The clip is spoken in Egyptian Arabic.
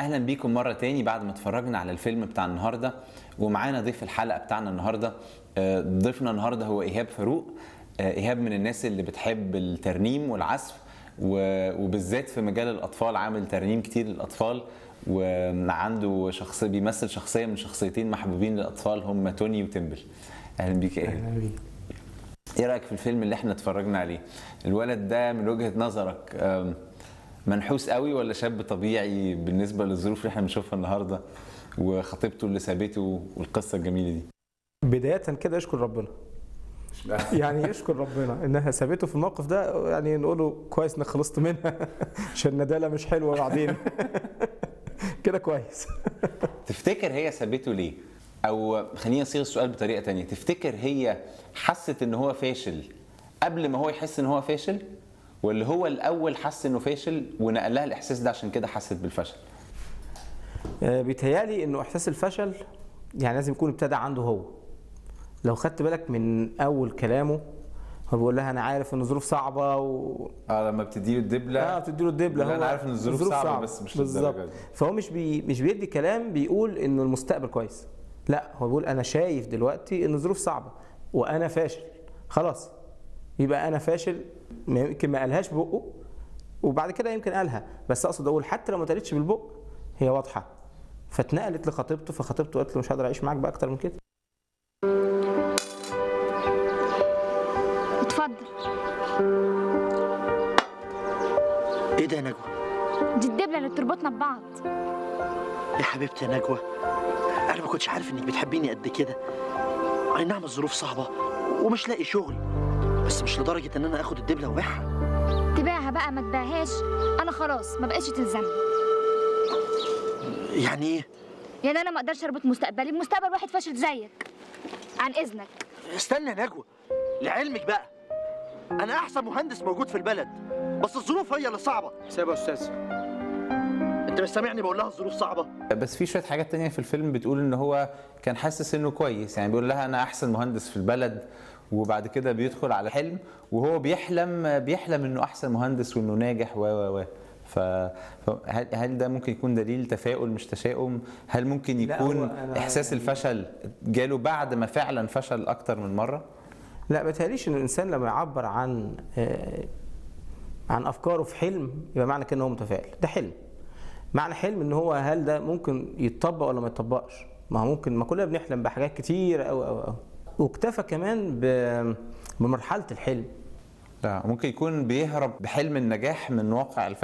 اهلا بيكم مره تاني بعد ما اتفرجنا على الفيلم بتاع النهارده ومعانا ضيف الحلقه بتاعنا النهارده آه، ضيفنا النهارده هو ايهاب فاروق آه، ايهاب من الناس اللي بتحب الترنيم والعزف و- وبالذات في مجال الاطفال عامل ترنيم كتير للاطفال وعنده شخصيه بيمثل شخصيه من شخصيتين محبوبين للاطفال هم توني وتمبل اهلا بيك يا ايهاب أهلا بيك. ايه رايك في الفيلم اللي احنا اتفرجنا عليه الولد ده من وجهه نظرك آم، منحوس قوي ولا شاب طبيعي بالنسبه للظروف اللي احنا بنشوفها النهارده وخطيبته اللي سابته والقصه الجميله دي بداية كده اشكر ربنا يعني اشكر ربنا انها سابته في الموقف ده يعني نقول له كويس انك خلصت منها عشان الندالة مش حلوة بعدين كده كويس تفتكر هي سابته ليه او خليني اصيغ السؤال بطريقه تانية تفتكر هي حست ان هو فاشل قبل ما هو يحس ان هو فاشل ولا هو الاول حس انه فاشل ونقل لها الاحساس ده عشان كده حست بالفشل آه، بيتهيألي انه احساس الفشل يعني لازم يكون ابتدى عنده هو لو خدت بالك من اول كلامه هو بيقول لها انا عارف ان الظروف صعبه و... اه لما بتديله الدبله اه بتديله الدبله لا، هو أنا عارف إن الظروف صعبة، بس مش بالظبط للدرجة دي. فهو مش بي مش بيدي كلام بيقول انه المستقبل كويس لا هو بيقول انا شايف دلوقتي ان الظروف صعبه وانا فاشل خلاص يبقى انا فاشل ما- يمكن ما قالهاش ببقه وبعد كده يمكن قالها بس اقصد اقول حتى لو ما اتقالتش بالبق هي واضحه فاتنقلت لخطيبته فخطيبته قالت له مش هقدر اعيش معاك بقى اكتر من كده اتفضل ايه ده يا نجوى؟ دي الدبلة اللي بتربطنا ببعض يا حبيبتي يا نجوى انا ما كنتش عارف انك بتحبيني قد كده اي نعم الظروف صعبه ومش لاقي شغل بس مش لدرجه ان انا اخد الدبله وابيعها تبيعها بقى ما تبيعهاش انا خلاص ما بقتش تلزمني يعني ايه يعني انا ما اقدرش اربط مستقبلي بمستقبل واحد فاشل زيك عن اذنك استنى يا نجوى لعلمك بقى انا احسن مهندس موجود في البلد بس الظروف هي اللي صعبه سيبها يا استاذ انت مش سامعني بقول لها الظروف صعبه بس في شويه حاجات تانية في الفيلم بتقول ان هو كان حاسس انه كويس يعني بيقول لها انا احسن مهندس في البلد وبعد كده بيدخل على حلم وهو بيحلم بيحلم انه احسن مهندس وانه ناجح و و و ف فهل هل ده ممكن يكون دليل تفاؤل مش تشاؤم؟ هل ممكن لا، يكون هو أنا احساس يعني- الفشل جاله بعد ما فعلا فشل اكتر من مره؟ لا ما تهيأليش ان الانسان لما يعبر عن آه، عن افكاره في حلم يبقى معنى كده ان هو متفائل ده حلم معنى حلم ان هو هل ده ممكن يتطبق ولا ما يتطبقش ما هو ممكن ما كلنا بنحلم بحاجات كتير قوي قوي قوي واكتفى كمان ب- بمرحله الحلم لا ممكن يكون بيهرب بحلم النجاح من واقع الفشل